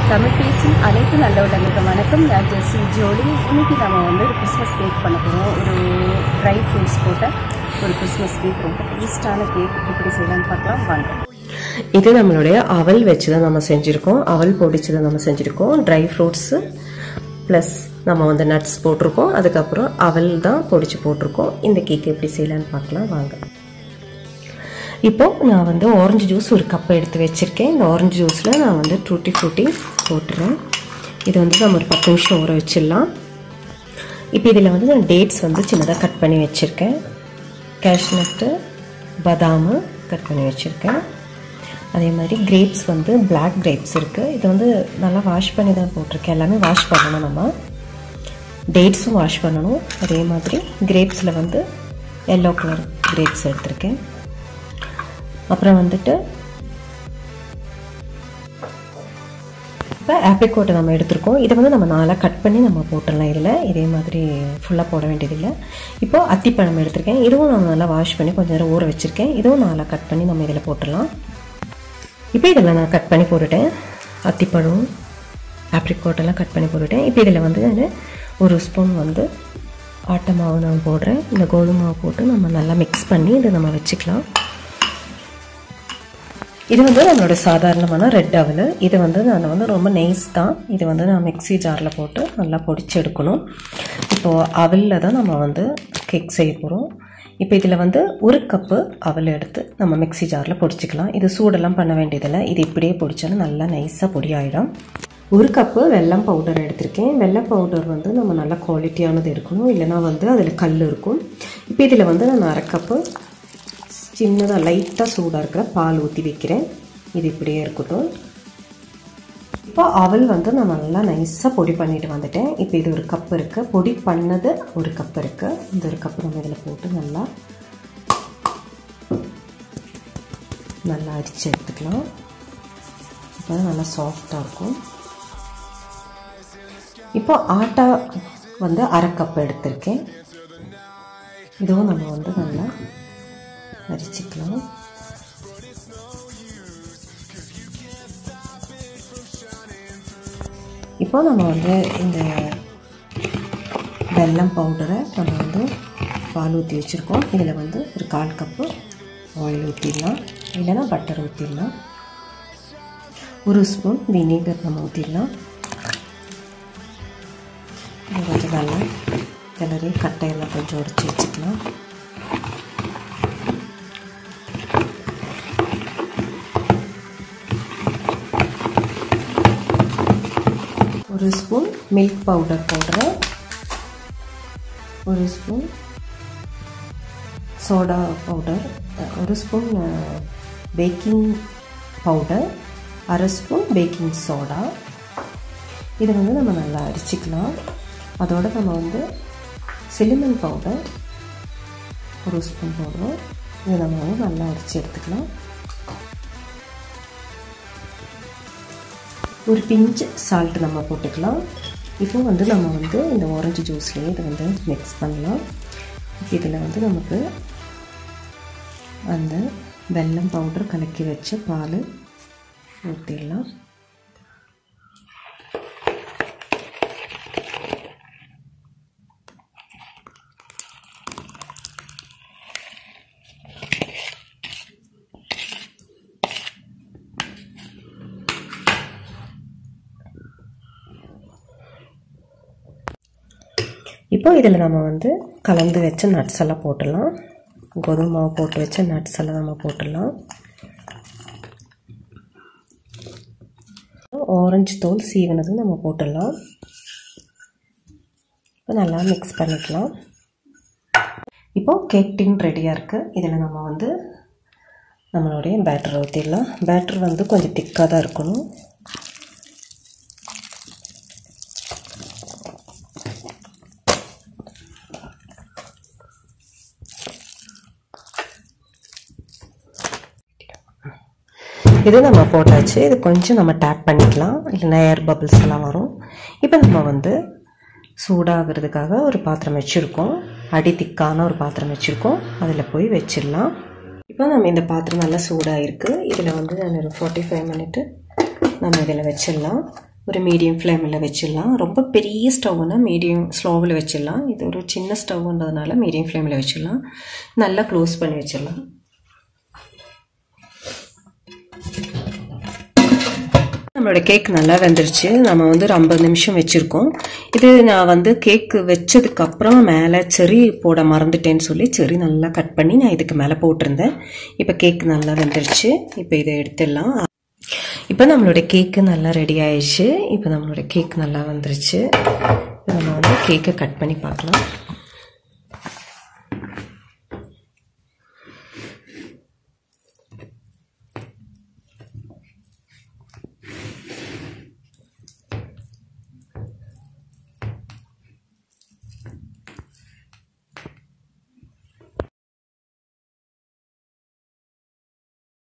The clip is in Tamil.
தமிழ் பேசும் அனைத்து நல்ல உள்ளங்களுக்கு வணக்கம் நான் ஜெஸ்ஸி ஜோலி இன்னைக்கு நம்ம வந்து ஒரு கிறிஸ்மஸ் கேக் பண்ண போகிறோம் ஒரு ட்ரை ஃப்ரூட்ஸ் போட்ட ஒரு கிறிஸ்மஸ் கேக் ரொம்ப டேஸ்டான கேக் எப்படி செய்யலாம்னு பார்க்கலாம் வாங்க இது நம்மளுடைய அவல் வச்சு தான் நம்ம செஞ்சுருக்கோம் அவல் பொடிச்சு தான் நம்ம செஞ்சுருக்கோம் ட்ரை ஃப்ரூட்ஸு ப்ளஸ் நம்ம வந்து நட்ஸ் போட்டிருக்கோம் அதுக்கப்புறம் அவல் தான் பொடிச்சு போட்டிருக்கோம் இந்த கேக் எப்படி செய்யலான்னு பார்க்கலாம் வாங்க இப்போ நான் வந்து ஆரஞ்சு ஜூஸ் ஒரு கப் எடுத்து வச்சுருக்கேன் இந்த ஆரஞ்சு ஜூஸில் நான் வந்து டூட்டி ஃப்ரூட்டி போட்டுறேன் இது வந்து நம்ம ஒரு பத்து நிமிஷம் ஊற வச்சிடலாம் இப்போ இதில் வந்து நான் டேட்ஸ் வந்து சின்னதாக கட் பண்ணி வச்சுருக்கேன் கேஷ்நட்டு பதாமு கட் பண்ணி வச்சுருக்கேன் அதே மாதிரி கிரேப்ஸ் வந்து பிளாக் கிரேப்ஸ் இருக்குது இது வந்து நல்லா வாஷ் பண்ணி தான் போட்டிருக்கேன் எல்லாமே வாஷ் பண்ணணும் நம்ம டேட்ஸும் வாஷ் பண்ணணும் அதே மாதிரி கிரேப்ஸில் வந்து எல்லோ கலர் கிரேப்ஸ் எடுத்திருக்கேன் அப்புறம் வந்துட்டு இப்போ ஆப்ரிக்கோட்டை நம்ம எடுத்திருக்கோம் இதை வந்து நம்ம நாளாக கட் பண்ணி நம்ம போட்டுடலாம் இதில் இதே மாதிரி ஃபுல்லாக போட வேண்டியதில்லை இப்போது அத்திப்பழம் எடுத்திருக்கேன் இதுவும் நம்ம நல்லா வாஷ் பண்ணி கொஞ்சம் நேரம் ஊற வச்சுருக்கேன் இதுவும் நாளாக கட் பண்ணி நம்ம இதில் போட்டுடலாம் இப்போ இதில் நான் கட் பண்ணி போட்டுட்டேன் அத்திப்பழம் ஆப்ரிக்கோட்டெல்லாம் கட் பண்ணி போட்டுட்டேன் இப்போ இதில் வந்து நான் ஒரு ஸ்பூன் வந்து ஆட்டை மாவு நான் போடுறேன் இந்த கோதுமை மாவு போட்டு நம்ம நல்லா மிக்ஸ் பண்ணி இதை நம்ம வச்சுக்கலாம் இது வந்து நம்மளோட சாதாரணமான ரெட் அவல் இது வந்து நான் வந்து ரொம்ப நைஸ் தான் இது வந்து நான் மிக்ஸி ஜாரில் போட்டு நல்லா பொடிச்சு எடுக்கணும் இப்போது அவலில் தான் நம்ம வந்து கேக் செய்ய போகிறோம் இப்போ இதில் வந்து ஒரு கப்பு அவல் எடுத்து நம்ம மிக்ஸி ஜாரில் பொடிச்சிக்கலாம் இது சூடெல்லாம் பண்ண வேண்டியதில்லை இது இப்படியே பொடிச்சாலும் நல்லா நைஸாக பொடி ஆகிடும் ஒரு கப்பு வெல்லம் பவுடர் எடுத்திருக்கேன் வெல்லம் பவுடர் வந்து நம்ம நல்லா குவாலிட்டியானது இருக்கணும் இல்லைனா வந்து அதில் கல் இருக்கும் இப்போ இதில் வந்து நான் அரை கப்பு சின்னதாக லைட்டாக சூடாக இருக்கிற பால் ஊற்றி வைக்கிறேன் இது இப்படியே இருக்கட்டும் இப்போ அவல் வந்து நான் நல்லா நைஸாக பொடி பண்ணிட்டு வந்துட்டேன் இப்போ இது ஒரு கப் இருக்குது பொடி பண்ணது ஒரு கப் இருக்குது இந்த ஒரு கப் நம்ம இதில் போட்டு நல்லா நல்லா அரிச்சு எடுத்துக்கலாம் இப்போ நல்லா சாஃப்டாக இருக்கும் இப்போ ஆட்டா வந்து அரை கப் எடுத்திருக்கேன் இதுவும் நம்ம வந்து நல்லா அரிச்சிக்கலாம் இப்போ நம்ம வந்து இந்த வெல்லம் பவுடரை நம்ம வந்து பால் ஊற்றி வச்சுருக்கோம் இதில் வந்து ஒரு கால் கப்பு ஆயில் ஊற்றிடலாம் இல்லைன்னா பட்டர் ஊற்றிடலாம் ஒரு ஸ்பூன் வினிகர் நம்ம ஊற்றிடலாம் கொஞ்சம் நல்லா கிளறி கட்டையெல்லாம் கொஞ்சம் உடச்சி வச்சுக்கலாம் ஒரு ஸ்பூன் மில்க் பவுடர் போடுறேன் ஒரு ஸ்பூன் சோடா பவுடர் ஒரு ஸ்பூன் பேக்கிங் பவுடர் அரை ஸ்பூன் பேக்கிங் சோடா இதை வந்து நம்ம நல்லா அரிச்சிக்கலாம் அதோட நம்ம வந்து சிலிமன் பவுடர் ஒரு ஸ்பூன் போடுறோம் இதை நம்ம வந்து நல்லா அரிச்சு எடுத்துக்கலாம் ஒரு பிஞ்சு சால்ட் நம்ம போட்டுக்கலாம் இப்போ வந்து நம்ம வந்து இந்த ஆரஞ்சு ஜூஸ்லேயே இதை வந்து மிக்ஸ் பண்ணலாம் இதில் வந்து நமக்கு அந்த வெல்லம் பவுடர் கலக்கி வச்ச பால் ஊற்றிடலாம் இப்போ இதில் நம்ம வந்து கலந்து வச்ச நட்ஸ் எல்லாம் போட்டுடலாம் கோதுமை மாவு போட்டு வச்ச நட்ஸ் எல்லாம் நம்ம போட்டுடலாம் ஆரஞ்சு தோல் சீவனது நம்ம போட்டுடலாம் இப்போ நல்லா மிக்ஸ் பண்ணிக்கலாம் இப்போது கேக் டின் ரெடியாக இருக்குது இதில் நம்ம வந்து நம்மளுடைய பேட்டர் ஊற்றிடலாம் பேட்டர் வந்து கொஞ்சம் திக்காக தான் இருக்கணும் இது நம்ம போட்டாச்சு இது கொஞ்சம் நம்ம டேப் பண்ணிக்கலாம் இல்லைன்னா ஏர் பபிள்ஸ் எல்லாம் வரும் இப்போ நம்ம வந்து சூடாகிறதுக்காக ஒரு பாத்திரம் வச்சுருக்கோம் அடி திக்கான ஒரு பாத்திரம் வச்சுருக்கோம் அதில் போய் வச்சிடலாம் இப்போ நம்ம இந்த பாத்திரம் நல்லா சூடாக இருக்குது இதில் வந்து நான் ஒரு ஃபார்ட்டி ஃபைவ் மினிட்டு நம்ம இதில் வச்சிடலாம் ஒரு மீடியம் ஃப்ளேமில் வச்சிடலாம் ரொம்ப பெரிய ஸ்டவ்னா மீடியம் ஸ்லோவில் வச்சிடலாம் இது ஒரு சின்ன ஸ்டவ்ன்றதுனால மீடியம் ஃப்ளேமில் வச்சிடலாம் நல்லா க்ளோஸ் பண்ணி வச்சிடலாம் நம்மளோட கேக் நல்லா வெந்துருச்சு நம்ம வந்து ஒரு ஐம்பது நிமிஷம் வச்சுருக்கோம் இது நான் வந்து கேக்கு வச்சதுக்கப்புறம் மேலே செரி போட மறந்துட்டேன்னு சொல்லி செரி நல்லா கட் பண்ணி நான் இதுக்கு மேலே போட்டிருந்தேன் இப்போ கேக் நல்லா வெந்துருச்சு இப்போ இதை எடுத்துடலாம் இப்போ நம்மளோட கேக்கு நல்லா ரெடி ஆயிடுச்சு இப்போ நம்மளோட கேக் நல்லா வந்துருச்சு இப்போ நம்ம வந்து கேக்கை கட் பண்ணி பார்க்கலாம்